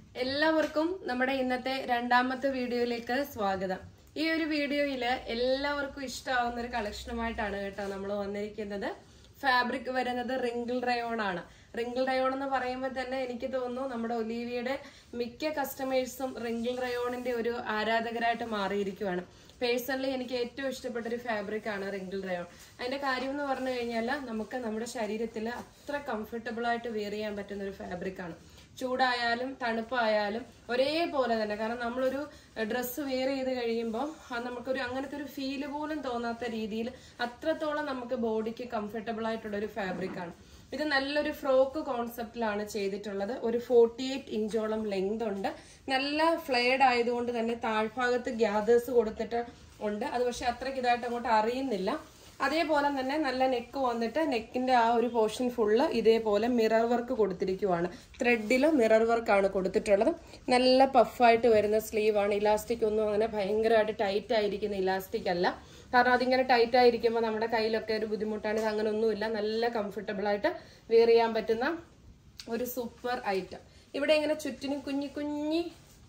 എല്ലാവർക്കും നമ്മുടെ ഇന്നത്തെ രണ്ടാമത്തെ വീഡിയോയിലേക്ക് സ്വാഗതം ഈ ഒരു വീഡിയോയില് എല്ലാവർക്കും ഇഷ്ടമാവുന്ന ഒരു കളക്ഷനുമായിട്ടാണ് കേട്ടോ നമ്മൾ വന്നിരിക്കുന്നത് ഫാബ്രിക് വരുന്നത് റിങ്കിൾ റയോൺ ആണ് റിങ്കിൾ റയോൺ എന്ന് പറയുമ്പോൾ തന്നെ എനിക്ക് തോന്നുന്നു നമ്മുടെ ഒലീവിയുടെ മിക്ക കസ്റ്റമേഴ്സും റിങ്കിൾ റയോണിന്റെ ഒരു ആരാധകരായിട്ട് മാറിയിരിക്കുവാണ് പേഴ്സണലി എനിക്ക് ഏറ്റവും ഇഷ്ടപ്പെട്ട ഒരു ഫാബ്രിക് ആണ് റിങ്കിൾ റയോൺ അതിന്റെ കാര്യം എന്ന് പറഞ്ഞു കഴിഞ്ഞാൽ നമുക്ക് നമ്മുടെ ശരീരത്തിൽ അത്ര കംഫർട്ടബിൾ ആയിട്ട് വെയർ ചെയ്യാൻ പറ്റുന്ന ഒരു ഫാബ്രിക് ആണ് ചൂടായാലും തണുപ്പായാലും ഒരേപോലെ തന്നെ കാരണം നമ്മളൊരു ഡ്രസ്സ് വെയർ ചെയ്ത് കഴിയുമ്പോൾ അത് നമുക്കൊരു അങ്ങനത്തെ ഒരു ഫീല് പോലും തോന്നാത്ത രീതിയിൽ അത്രത്തോളം നമുക്ക് ബോഡിക്ക് കംഫർട്ടബിൾ ആയിട്ടുള്ള ഒരു ഫാബ്രിക് ആണ് ഇത് നല്ലൊരു ഫ്രോക്ക് കോൺസെപ്റ്റിലാണ് ചെയ്തിട്ടുള്ളത് ഒരു ഫോർട്ടി എയ്റ്റ് ഇഞ്ചോളം ലെങ്ത് ഉണ്ട് നല്ല ഫ്ലെയർഡ് ആയതുകൊണ്ട് തന്നെ താഴ്ഭാഗത്ത് ഗ്യാദേഴ്സ് കൊടുത്തിട്ട് ഉണ്ട് അത് പക്ഷെ അത്രയ്ക്ക് ഇതായിട്ട് അങ്ങോട്ട് അറിയുന്നില്ല അതേപോലെ തന്നെ നല്ല നെക്ക് വന്നിട്ട് നെക്കിന്റെ ആ ഒരു പോർഷൻ ഫുള്ള് ഇതേപോലെ മിറർ വർക്ക് കൊടുത്തിരിക്കുവാണ് ത്രെഡിൽ മിറർ വർക്കാണ് കൊടുത്തിട്ടുള്ളത് നല്ല പഫായിട്ട് വരുന്ന സ്ലീവ് ആണ് ഇലാസ്റ്റിക് ഒന്നും അങ്ങനെ ഭയങ്കരമായിട്ട് ടൈറ്റ് ആയിരിക്കുന്ന ഇലാസ്റ്റിക് അല്ല കാരണം അതിങ്ങനെ ടൈറ്റ് ആയിരിക്കുമ്പോൾ നമ്മുടെ കയ്യിലൊക്കെ ഒരു ബുദ്ധിമുട്ടാണ് ഇത് അങ്ങനെ ഒന്നുമില്ല നല്ല കംഫർട്ടബിൾ ആയിട്ട് വെയർ ചെയ്യാൻ പറ്റുന്ന ഒരു സൂപ്പർ ഐറ്റം ഇവിടെ ഇങ്ങനെ ചുറ്റിനും കുഞ്ഞി കുഞ്ഞി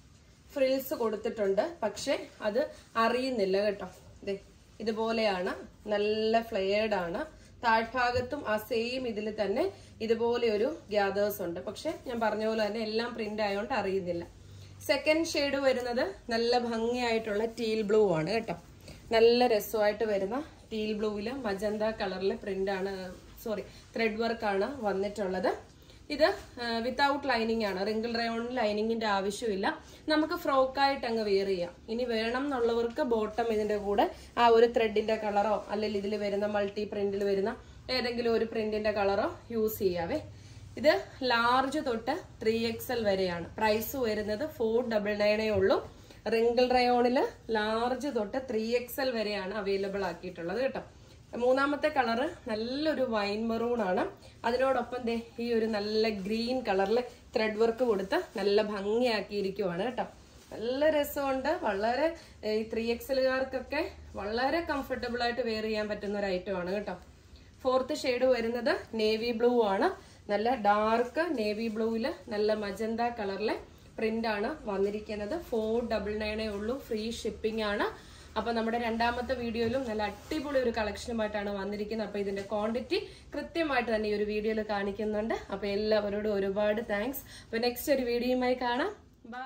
ഫ്രിൽസ് കൊടുത്തിട്ടുണ്ട് പക്ഷെ അത് അറിയുന്നില്ല കേട്ടോ ദേ ഇതുപോലെയാണ് നല്ല ഫ്ലെയർഡ് ആണ് താഴ്ഭാഗത്തും ആ സെയിം ഇതിൽ തന്നെ ഇതുപോലെ ഒരു ഗ്യാദേഴ്സ് ഉണ്ട് പക്ഷെ ഞാൻ പറഞ്ഞ പോലെ തന്നെ എല്ലാം പ്രിന്റ് ആയതുകൊണ്ട് അറിയുന്നില്ല സെക്കൻഡ് ഷെയ്ഡ് വരുന്നത് നല്ല ഭംഗിയായിട്ടുള്ള ടീൽ ബ്ലൂ ആണ് കേട്ടോ നല്ല രസമായിട്ട് വരുന്ന ടീൽ ബ്ലൂവില് മജന്ത കളറിലെ പ്രിന്റ് ആണ് സോറി ത്രെഡ് വർക്ക് ആണ് വന്നിട്ടുള്ളത് ഇത് വിത്തൗട്ട് ലൈനിങ് ആണ് റിങ്കിൾ റയോണിൽ ലൈനിങ്ങിന്റെ ആവശ്യമില്ല നമുക്ക് ഫ്രോക്കായിട്ട് അങ്ങ് വെയർ ചെയ്യാം ഇനി വേണം എന്നുള്ളവർക്ക് ബോട്ടം ഇതിന്റെ കൂടെ ആ ഒരു ത്രെഡിന്റെ കളറോ അല്ലെങ്കിൽ ഇതിൽ വരുന്ന മൾട്ടി പ്രിന്റിൽ വരുന്ന ഏതെങ്കിലും ഒരു പ്രിന്റിന്റെ കളറോ യൂസ് ചെയ്യാവേ ഇത് ലാർജ് തൊട്ട് ത്രീ എക്സ് എൽ വരെയാണ് പ്രൈസ് വരുന്നത് ഫോർ ഡബിൾ നയനേ ഉള്ളൂ റിങ്കിൾ റയോണില് ലാർജ് തൊട്ട് ത്രീ എക്സ് എൽ വരെയാണ് അവൈലബിൾ ആക്കിയിട്ടുള്ളത് കേട്ടോ മൂന്നാമത്തെ കളറ് നല്ലൊരു വൈൻ മെറൂൺ ആണ് അതിനോടൊപ്പം ദേ ഈ ഒരു നല്ല ഗ്രീൻ കളറിൽ ത്രെഡ് വർക്ക് കൊടുത്ത് നല്ല ഭംഗിയാക്കിയിരിക്കുവാണ് കേട്ടോ നല്ല രസമുണ്ട് വളരെ ഈ ത്രീ എക്സലുകാർക്കൊക്കെ വളരെ കംഫർട്ടബിൾ ആയിട്ട് വെയർ ചെയ്യാൻ പറ്റുന്ന ഒരു ഐറ്റം ആണ് കേട്ടോ ഫോർത്ത് ഷെയ്ഡ് വരുന്നത് നേവി ബ്ലൂ ആണ് നല്ല ഡാർക്ക് നേവി ബ്ലൂവില് നല്ല മജന്ത കളറിലെ പ്രിന്റ് ആണ് വന്നിരിക്കുന്നത് ഫോർ ഡബിൾ നയനേ ഉള്ളൂ ഫ്രീ ഷിപ്പിംഗ് ആണ് അപ്പൊ നമ്മുടെ രണ്ടാമത്തെ വീഡിയോയിലും നല്ല അടിപൊളി ഒരു കളക്ഷനുമായിട്ടാണ് വന്നിരിക്കുന്നത് അപ്പൊ ഇതിന്റെ ക്വാണ്ടിറ്റി കൃത്യമായിട്ട് തന്നെ ഈ ഒരു വീഡിയോയിൽ കാണിക്കുന്നുണ്ട് അപ്പൊ എല്ലാവരോടും ഒരുപാട് താങ്ക്സ് അപ്പൊ നെക്സ്റ്റ് ഒരു വീഡിയോയുമായി കാണാം ബൈ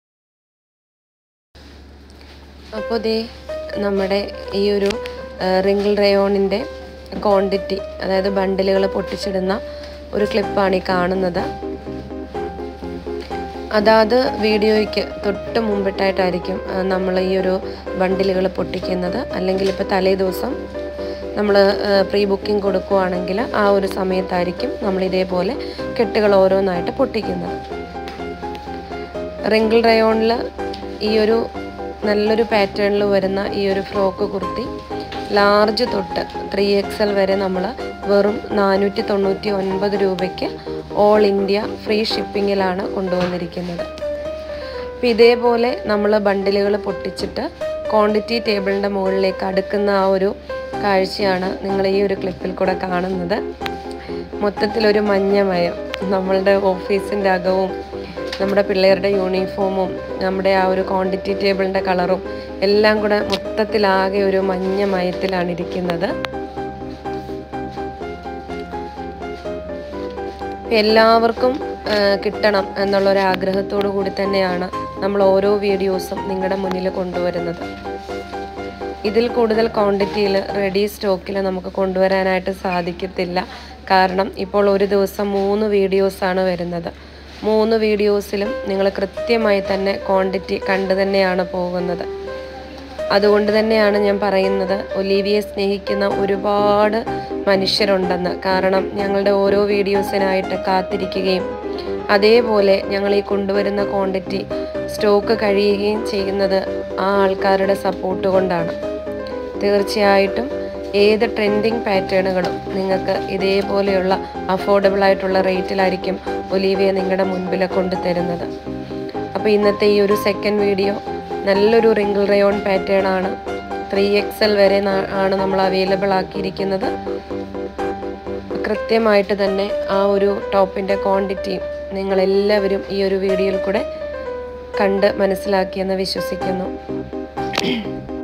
അപ്പോൾ ദേ നമ്മുടെ ഈ ഒരു റിങ്കിൾ റയോണിൻ്റെ ക്വാണ്ടിറ്റി അതായത് ബണ്ടിലുകൾ പൊട്ടിച്ചിടുന്ന ഒരു ക്ലിപ്പാണ് ഈ കാണുന്നത് അതാത് വീഡിയോയ്ക്ക് തൊട്ട് മുമ്പിട്ടായിട്ടായിരിക്കും നമ്മൾ ഈ ഒരു ബണ്ടിലുകൾ പൊട്ടിക്കുന്നത് അല്ലെങ്കിൽ ഇപ്പോൾ തലേ ദിവസം നമ്മൾ പ്രീ ബുക്കിംഗ് കൊടുക്കുവാണെങ്കിൽ ആ ഒരു സമയത്തായിരിക്കും നമ്മൾ ഇതേപോലെ കെട്ടുകൾ ഓരോന്നായിട്ട് പൊട്ടിക്കുന്നത് റിങ്കിൾ റയോണിൽ ഈ ഒരു നല്ലൊരു പാറ്റേണിൽ വരുന്ന ഈ ഒരു ഫ്രോക്ക് കുർത്തി ലാർജ് തൊട്ട് ത്രീ എക്സ് എൽ വരെ നമ്മൾ വെറും നാനൂറ്റി തൊണ്ണൂറ്റി ഒൻപത് രൂപയ്ക്ക് ഓൾ ഇന്ത്യ ഫ്രീ ഷിപ്പിങ്ങിലാണ് കൊണ്ടുവന്നിരിക്കുന്നത് അപ്പം ഇതേപോലെ നമ്മൾ ബണ്ടിലുകൾ പൊട്ടിച്ചിട്ട് ക്വാണ്ടിറ്റി ടേബിളിൻ്റെ മുകളിലേക്ക് അടുക്കുന്ന ആ ഒരു കാഴ്ചയാണ് നിങ്ങൾ ഈ ഒരു ക്ലിപ്പിൽ കൂടെ കാണുന്നത് മൊത്തത്തിലൊരു മഞ്ഞമയം നമ്മളുടെ ഓഫീസിൻ്റെ അകവും നമ്മുടെ പിള്ളേരുടെ യൂണിഫോമും നമ്മുടെ ആ ഒരു ക്വാണ്ടിറ്റി ടേബിളിൻ്റെ കളറും എല്ലാം കൂടെ മൊത്തത്തിലാകെ ഒരു മഞ്ഞ മയത്തിലാണ് ഇരിക്കുന്നത് എല്ലാവർക്കും കിട്ടണം എന്നുള്ള ഒരു ആഗ്രഹത്തോടു കൂടി തന്നെയാണ് നമ്മൾ ഓരോ വീഡിയോസും നിങ്ങളുടെ മുന്നിൽ കൊണ്ടുവരുന്നത് ഇതിൽ കൂടുതൽ ക്വാണ്ടിറ്റിയിൽ റെഡി സ്റ്റോക്കിൽ നമുക്ക് കൊണ്ടുവരാനായിട്ട് സാധിക്കത്തില്ല കാരണം ഇപ്പോൾ ഒരു ദിവസം മൂന്ന് വീഡിയോസാണ് വരുന്നത് മൂന്ന് വീഡിയോസിലും നിങ്ങൾ കൃത്യമായി തന്നെ ക്വാണ്ടിറ്റി കണ്ടു തന്നെയാണ് പോകുന്നത് അതുകൊണ്ട് തന്നെയാണ് ഞാൻ പറയുന്നത് ഒലീവിയെ സ്നേഹിക്കുന്ന ഒരുപാട് മനുഷ്യരുണ്ടെന്ന് കാരണം ഞങ്ങളുടെ ഓരോ വീഡിയോസിനായിട്ട് കാത്തിരിക്കുകയും അതേപോലെ ഞങ്ങൾ ഈ കൊണ്ടുവരുന്ന ക്വാണ്ടിറ്റി സ്റ്റോക്ക് കഴിയുകയും ചെയ്യുന്നത് ആ ആൾക്കാരുടെ സപ്പോർട്ട് കൊണ്ടാണ് തീർച്ചയായിട്ടും ഏത് ട്രെൻഡിങ് പാറ്റേണുകളും നിങ്ങൾക്ക് ഇതേപോലെയുള്ള അഫോർഡബിൾ ആയിട്ടുള്ള റേറ്റിലായിരിക്കും ഒലീവിയ നിങ്ങളുടെ മുൻപിൽ കൊണ്ടുതരുന്നത് അപ്പോൾ ഇന്നത്തെ ഈ ഒരു സെക്കൻഡ് വീഡിയോ നല്ലൊരു റിങ്കിൾ റയോൺ പാറ്റേൺ ആണ് ത്രീ എക്സ് എൽ വരെ ആണ് നമ്മൾ അവൈലബിൾ ആക്കിയിരിക്കുന്നത് കൃത്യമായിട്ട് തന്നെ ആ ഒരു ടോപ്പിൻ്റെ ക്വാണ്ടിറ്റിയും നിങ്ങളെല്ലാവരും ഈ ഒരു വീഡിയോയിൽ കൂടെ കണ്ട് മനസ്സിലാക്കിയെന്ന് വിശ്വസിക്കുന്നു